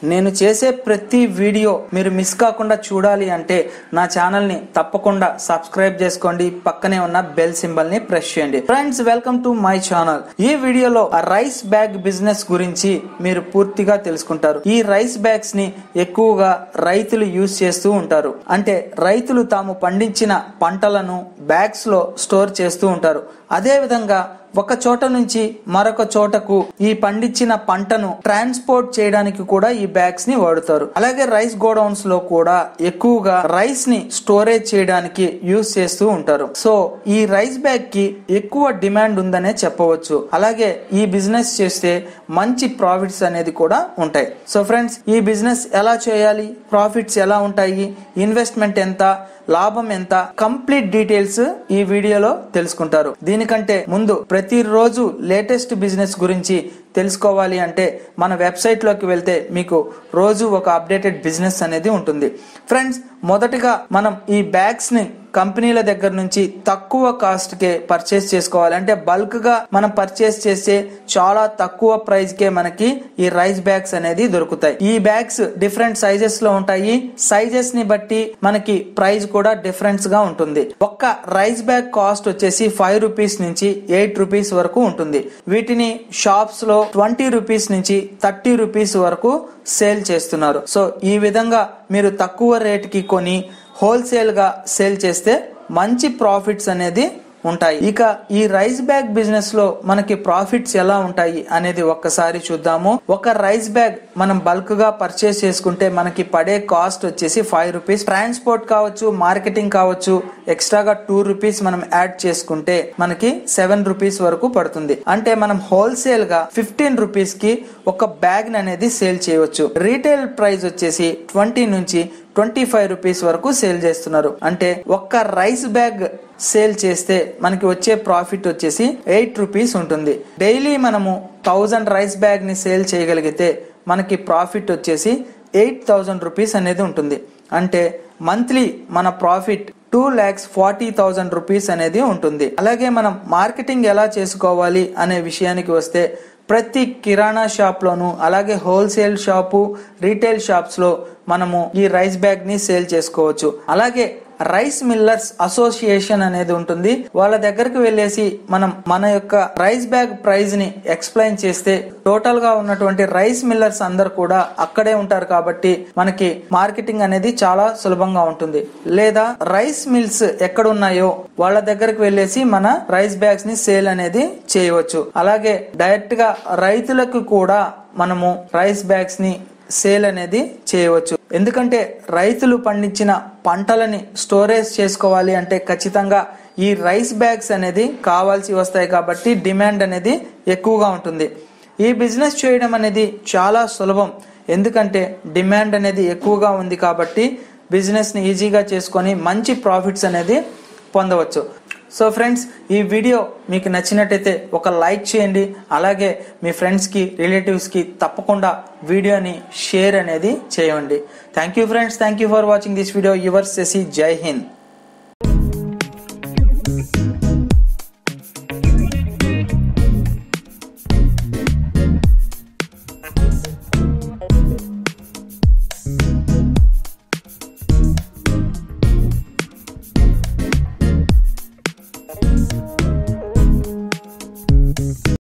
నేను చేసే ప్రతి వీడియో మీరు మిస్ కాకుండా చూడాలి అంటే నా ఛానల్ ని తప్పకుండా సబ్స్క్రైబ్ చేసుకోండి పక్కనే ఉన్న బెల్ సింబల్ ని ప్రెస్ చేయండి friends welcome to my channel ఈ వీడియోలో ఆ రైస్ బ్యాగ్ బిజినెస్ గురించి మీరు పూర్తిగా తెలుసుకుంటారు ఈ రైస్ బ్యాగ్స్ ని ఎక్కువగా రైతులు యూజ్ చేస్తూ ఉంటారు అంటే రైతులు తాము పండించిన పంటలను బ్యాగ్స్ లో స్టోర్ చేస్తూ ఉంటారు అదే విధంగా ఒక చోట నుంచి మరొక చోటకు ఈ పండించిన పంటను ట్రాన్స్పోర్ట్ చేయడానికి కూడా ఈ బ్యాగ్స్ ని వాడుతారు అలాగే రైస్ గోడౌన్స్ లో కూడా ఎక్కువగా రైస్ ని స్టోరేజ్ చేయడానికి యూస్ చేస్తూ ఉంటారు సో ఈ రైస్ బ్యాగ్ కి ఎక్కువ డిమాండ్ ఉందనే చెప్పవచ్చు అలాగే ఈ బిజినెస్ చేస్తే మంచి ప్రాఫిట్స్ అనేది కూడా ఉంటాయి సో ఫ్రెండ్స్ ఈ బిజినెస్ ఎలా చేయాలి ప్రాఫిట్స్ ఎలా ఉంటాయి ఇన్వెస్ట్మెంట్ ఎంత లాభం ఎంత కంప్లీట్ డీటెయిల్స్ ఈ వీడియోలో తెలుసుకుంటారు దీనికంటే ముందు ప్రతిరోజు లేటెస్ట్ బిజినెస్ గురించి తెలుసుకోవాలి అంటే మన వెబ్సైట్ లోకి వెళ్తే మీకు రోజు ఒక అప్డేటెడ్ బిజినెస్ అనేది ఉంటుంది ఫ్రెండ్స్ మొదటగా మనం ఈ బ్యాగ్స్ ని కంపెనీల దగ్గర నుంచి తక్కువ కాస్ట్ కే పర్చేస్ చేసుకోవాలి అంటే బల్క్ గా మనం పర్చేస్ చేస్తే చాలా తక్కువ ప్రైస్ కే మనకి ఈ రైస్ బ్యాగ్స్ అనేది దొరుకుతాయి ఈ బ్యాగ్స్ డిఫరెంట్ సైజెస్ లో ఉంటాయి సైజెస్ ని బట్టి మనకి ప్రైస్ కూడా డిఫరెన్స్ గా ఉంటుంది ఒక్క రైస్ బ్యాగ్ కాస్ట్ వచ్చేసి ఫైవ్ రూపీస్ నుంచి ఎయిట్ రూపీస్ వరకు ఉంటుంది వీటిని షాప్స్ లో ట్వంటీ రూపీస్ నుంచి థర్టీ రూపీస్ వరకు సేల్ చేస్తున్నారు సో ఈ విధంగా మీరు తక్కువ రేటుకి కొని హోల్సేల్ గా సేల్ చేస్తే మంచి ప్రాఫిట్స్ అనేది ఉంటాయి ఇక ఈ రైస్ బ్యాగ్ బిజినెస్ లో మనకి ప్రాఫిట్స్ ఎలా ఉంటాయి అనేది ఒక్కసారి చూద్దాము ఒక రైస్ బ్యాగ్ మనం బల్క్ గా పర్చేస్ చేసుకుంటే మనకి పడే కాస్ట్ వచ్చేసి ఫైవ్ రూపీస్ ట్రాన్స్పోర్ట్ కావచ్చు మార్కెటింగ్ కావచ్చు ఎక్స్ట్రాగా టూ రూపీస్ మనం యాడ్ చేసుకుంటే మనకి సెవెన్ రూపీస్ వరకు పడుతుంది అంటే మనం హోల్సేల్ గా ఫిఫ్టీన్ రూపీస్ కి ఒక బ్యాగ్ అనేది సేల్ చేయవచ్చు రీటైల్ ప్రైస్ వచ్చేసి ట్వంటీ నుంచి ట్వంటీ ఫైవ్ రూపీస్ వరకు సేల్ చేస్తున్నారు అంటే ఒక్క రైస్ బ్యాగ్ సేల్ చేస్తే మనకి వచ్చే ప్రాఫిట్ వచ్చేసి ఎయిట్ రూపీస్ ఉంటుంది డైలీ మనము థౌజండ్ రైస్ బ్యాగ్ ని సేల్ చేయగలిగితే మనకి ప్రాఫిట్ వచ్చేసి ఎయిట్ థౌజండ్ రూపీస్ అనేది ఉంటుంది అంటే మంత్లీ మన profit two lakhs forty thousand rupees అనేది ఉంటుంది అలాగే మనం మార్కెటింగ్ ఎలా చేసుకోవాలి అనే విషయానికి వస్తే ప్రతి కిరాణా షాప్ లోను అలాగే హోల్సేల్ షాపు రీటైల్ షాప్స్ లో మనము ఈ రైస్ బ్యాగ్ ని సేల్ చేసుకోవచ్చు అలాగే రైస్ మిల్లర్స్ అసోసియేషన్ అనేది ఉంటుంది వాళ్ళ దగ్గరకు వెళ్ళేసి మనం మన యొక్క రైస్ బ్యాగ్ ప్రైస్ ని ఎక్స్ప్లెయిన్ చేస్తే టోటల్ గా ఉన్నటువంటి రైస్ మిల్లర్స్ అందరు కూడా అక్కడే ఉంటారు కాబట్టి మనకి మార్కెటింగ్ అనేది చాలా సులభంగా ఉంటుంది లేదా రైస్ మిల్స్ ఎక్కడ ఉన్నాయో వాళ్ళ దగ్గరకు వెళ్ళేసి మన రైస్ బ్యాగ్స్ ని సేల్ అనేది చేయవచ్చు అలాగే డైరెక్ట్ గా రైతులకు కూడా మనము రైస్ బ్యాగ్స్ ని సేల్ అనేది చేయవచ్చు ఎందుకంటే రైతులు పండించిన పంటలని స్టోరేజ్ చేసుకోవాలి అంటే ఖచ్చితంగా ఈ రైస్ బ్యాగ్స్ అనేది కావాల్సి వస్తాయి కాబట్టి డిమాండ్ అనేది ఎక్కువగా ఉంటుంది ఈ బిజినెస్ చేయడం అనేది చాలా సులభం ఎందుకంటే డిమాండ్ అనేది ఎక్కువగా ఉంది కాబట్టి బిజినెస్ని ఈజీగా చేసుకొని మంచి ప్రాఫిట్స్ అనేది పొందవచ్చు సో ఫ్రెండ్స్ ఈ వీడియో మీకు నచ్చినట్టయితే ఒక లైక్ చేయండి అలాగే మీ ఫ్రెండ్స్కి రిలేటివ్స్కి తప్పకుండా వీడియోని షేర్ అనేది చేయండి thank you friends thank you for watching this video your సెసి జై హింద్